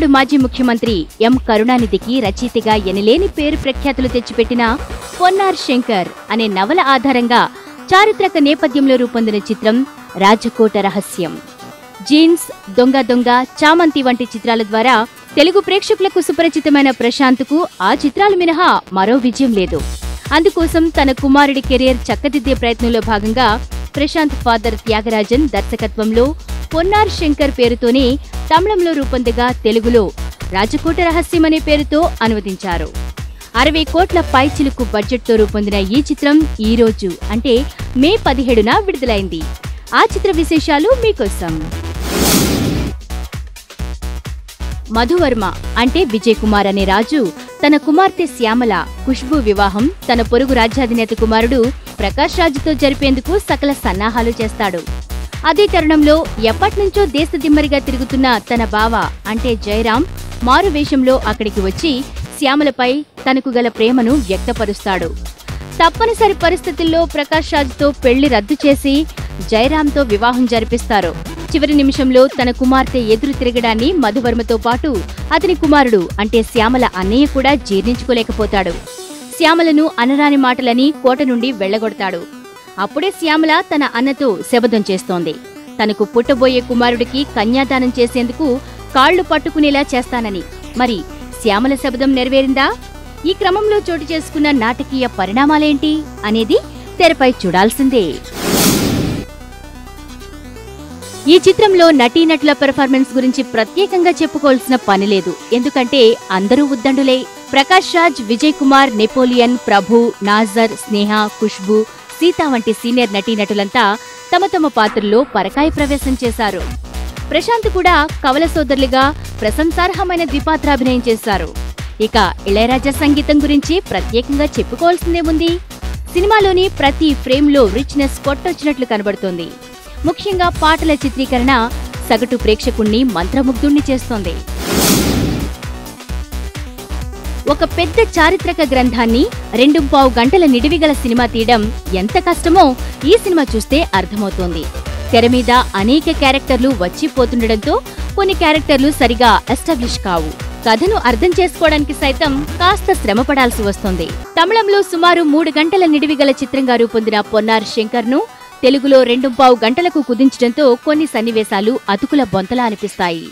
తమిళనాడు మాజీ ముఖ్యమంత్రి ఎం కరుణానిధికి రచయితగా ఎనలేని పేరు ప్రఖ్యాతులు తెచ్చిపెట్టిన పొన్నార్ శంకర్ అనే నవల ఆధారంగా చారిత్రక నేపథ్యంలో రూపొందిన చిత్రం రాజకోట రహస్యం జీన్స్ దొంగ దొంగ చామంతి వంటి చిత్రాల ద్వారా తెలుగు ప్రేక్షకులకు సుపరిచితమైన ప్రశాంత్కు ఆ చిత్రాలు మినహా మరో విజయం లేదు అందుకోసం తన కుమారుడి కెరీర్ చక్కదిద్దే ప్రయత్నంలో భాగంగా ప్రశాంత్ ఫాదర్ త్యాగరాజన్ దర్శకత్వంలో పొన్నార్ శంకర్ పేరుతోనే తమిళంలో రూపొందగా తెలుగులో రాజకోట రహస్యం అనే పేరుతో అనువదించారు అరవై కోట్ల పైచిలుకు బడ్జెట్తో రూపొందిన ఈ చిత్రం ఈ రోజు అంటే మే పదిహేడున విడుదలైంది ఆ చిత్ర విశేషాలు మీకోసం మధువర్మ అంటే విజయ్ కుమార్ అనే రాజు తన కుమార్తె శ్యామల ఖుష్బు వివాహం తన పొరుగు రాజ్యాధినేత కుమారుడు ప్రకాష్ రాజుతో జరిపేందుకు సకల సన్నాహాలు చేస్తాడు అదే తరుణంలో ఎప్పటినుంచో దేశదిమ్మరిగా తిరుగుతున్న తన బావ అంటే జయరాం మారు వేషంలో అక్కడికి వచ్చి శ్యామలపై తనకు గల ప్రేమను వ్యక్తపరుస్తాడు తప్పనిసరి పరిస్థితుల్లో ప్రకాష్ రాజ్తో పెళ్లి రద్దు చేసి జయరాంతో వివాహం జరిపిస్తారు చివరి నిమిషంలో తన కుమార్తె ఎదురు తిరగడాన్ని మధువర్మతో పాటు అతని కుమారుడు అంటే శ్యామల అన్నయ్య కూడా జీర్ణించుకోలేకపోతాడు శ్యామలను అనరాని మాటలని కోట నుండి వెళ్లగొడతాడు అప్పుడే శ్యామల తన అన్నతో శబదం చేస్తోంది తనకు పుట్టబోయే కుమారుడికి కన్యాదానం చేసేందుకు కాళ్లు పట్టుకునేలా చేస్తానని మరి శ్యామల శబదం నెరవేరిందా ఈ క్రమంలో చోటు చేసుకున్న నాటకీయ పరిణామాలేంటి అనేది తెరపై చూడాల్సిందే ఈ చిత్రంలో నటీనటుల పెర్ఫార్మెన్స్ గురించి ప్రత్యేకంగా చెప్పుకోవాల్సిన పని లేదు ఎందుకంటే అందరూ ఉద్దండులే ప్రకాష్ రాజ్ విజయ్ కుమార్ నెపోలియన్ ప్రభు నాజర్ స్నేహ ఖుష్బు సీత వంటి సీనియర్ నటీనటులంతా తమ తమ పాత్రల్లో పరకాయ ప్రవేశం చేశారు ప్రశాంత్ కూడా కవల సోదరులుగా ప్రశంసార్హమైన ద్విపాత్రాభినయం చేశారు ఇక ఇళయరాజా సంగీతం గురించి ప్రత్యేకంగా చెప్పుకోవాల్సిందే ఉంది సినిమాలోని ప్రతి ఫ్రేమ్లో రిచ్నెస్ కొట్టొచ్చినట్లు కనబడుతోంది ముఖ్యంగా పాటల చిత్రీకరణ సగటు ప్రేక్షకుణ్ణి మంత్రముగ్ధుణ్ణి చేస్తోంది ఒక పెద్ద చారిత్రక గ్రంథాన్ని రెండు పావు గంటల నిడివిగల సినిమా తీయడం ఎంత కష్టమో ఈ సినిమా చూస్తే అర్థమవుతోంది తెర మీద అనేక క్యారెక్టర్లు వచ్చిపోతుండటంతో కొన్ని క్యారెక్టర్లు సరిగా ఎస్టాబ్లిష్ కావు కథను అర్థం చేసుకోవడానికి సైతం కాస్త శ్రమ పడాల్సి వస్తుంది తమిళంలో సుమారు మూడు గంటల నిడివిగల చిత్రంగా రూపొందిన పొన్నార్ శంకర్ ను తెలుగులో రెండు పావు గంటలకు కుదించడంతో కొన్ని సన్నివేశాలు అతుకుల బొంతలా అనిపిస్తాయి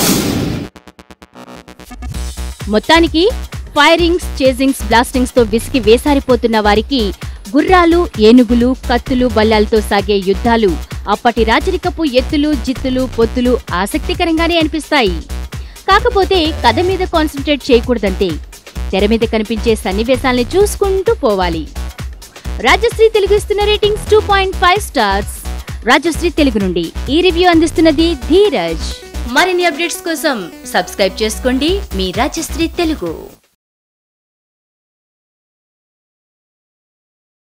మొత్తానికి ఫైరింగ్స్ చేజింగ్స్ బ్లాస్టింగ్స్ తో విసికి వేసారిపోతున్న వారికి గుర్రాలు ఏనుగులు కత్తులు బల్లాలతో సాగే యుద్ధాలు అప్పటి రాజరికపు ఎత్తులు జిత్తులు పొత్తులు ఆసక్తికరంగానే అనిపిస్తాయి కాకపోతే కథ మీద కాన్సన్ట్రేట్ చేయకూడదంతే తెర మీద కనిపించే సన్నివేశాల్ని చూసుకుంటూ పోవాలి రాజశ్రీ తెలుగు ఇస్తున్న ratings two point five stars Rajshri Telugu నుండి ఈ రివ్యూ అందిస్తున్నది ధీరజ్ మరిన్ని అప్డేట్స్ కోసం సబ్స్క్రైబ్ చేసుకోండి మీ రాజశ్రీ తెలుగు